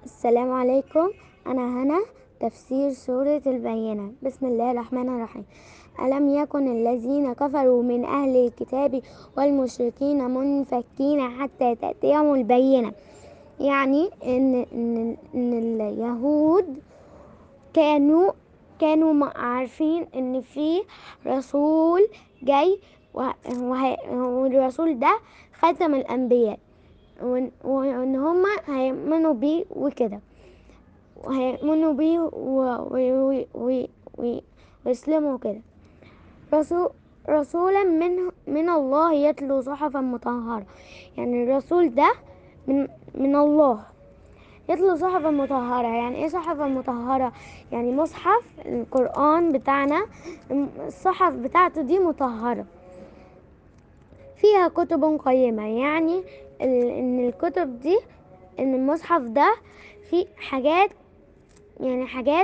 السلام عليكم أنا هنا تفسير سورة البينة بسم الله الرحمن الرحيم ألم يكن الذين كفروا من أهل الكتاب والمشركين منفكين حتى تأتيهم البينة يعني إن, إن, إن اليهود كانوا كانوا م- عارفين إن في رسول جاي وه- وه- والرسول ده ختم الأنبياء وإن وإن هما هيؤمنوا بيه وكده وهيؤمنوا بيه و- و- و- و- ويسلموا كده رسول رسولا من من الله يتلو صحفا مطهرة يعني الرسول ده من من الله يتلو صحفا مطهرة يعني ايه صحفا مطهرة يعني مصحف القرآن بتاعنا الصحف بتاعته دي مطهرة فيها كتب قيمة يعني ال- ان الكتب دي ان المصحف ده فيه حاجات يعني حاجات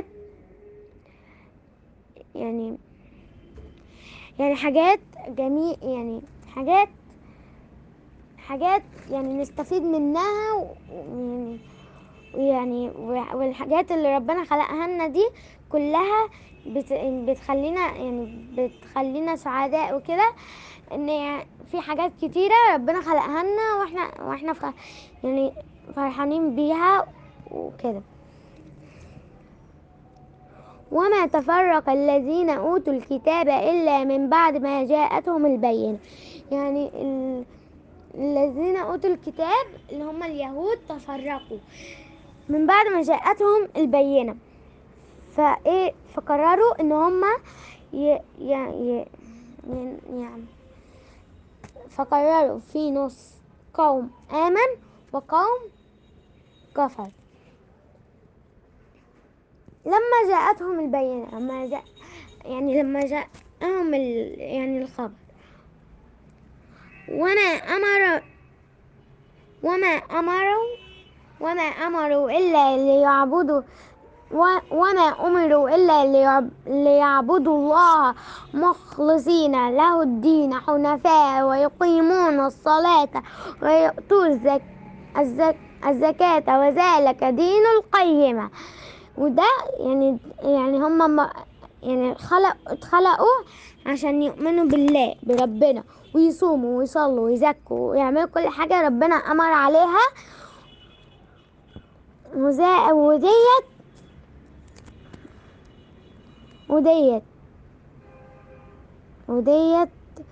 يعني يعني حاجات جميل يعني حاجات حاجات يعني نستفيد منها و- ويعني ويعني و- والحاجات اللي ربنا خلقها لنا دي كلها بت بتخلينا يعني بتخلينا سعداء وكده ان في حاجات كتيرة ربنا خلقها لنا واحنا واحنا ف يعني فرحانين بيها وكده وما تفرق الذين أوتوا الكتاب إلا من بعد ما جاءتهم البينة يعني ال... الذين أوتوا الكتاب اللي هم اليهود تفرقوا من بعد ما جاءتهم البينة فإيه فقرروا إن هم ي... ي... ي... ي... يعني فقرروا في نص قوم آمن وقوم كفر لما جاءتهم البينة لما جاء يعني لما جاءهم ال... يعني الخبر وما أمر وما أمروا وما أمروا إلا ليعبدوا و- وما أمروا إلا ليعب- ليعبدوا الله مخلصين له الدين حنفاء ويقيمون الصلاة ويؤتوا الزك الزك الزكاة وذلك دين القيمة وده يعني يعني هم ما يعني خلق اتخلقوا عشان يؤمنوا بالله بربنا ويصوموا ويصلوا ويزكوا ويعملوا كل حاجة ربنا أمر عليها وزا- وديت وديت وديت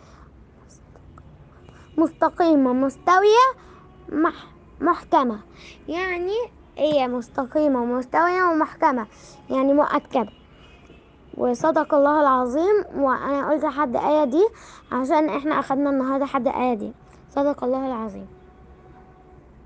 مستقيمة مستوية مح محكمة يعني هي مستقيمة ومستوية ومحكمة يعني مؤكدة وصدق الله العظيم وانا قلت حد آية دي عشان احنا اخدنا النهاردة حد آية دي صدق الله العظيم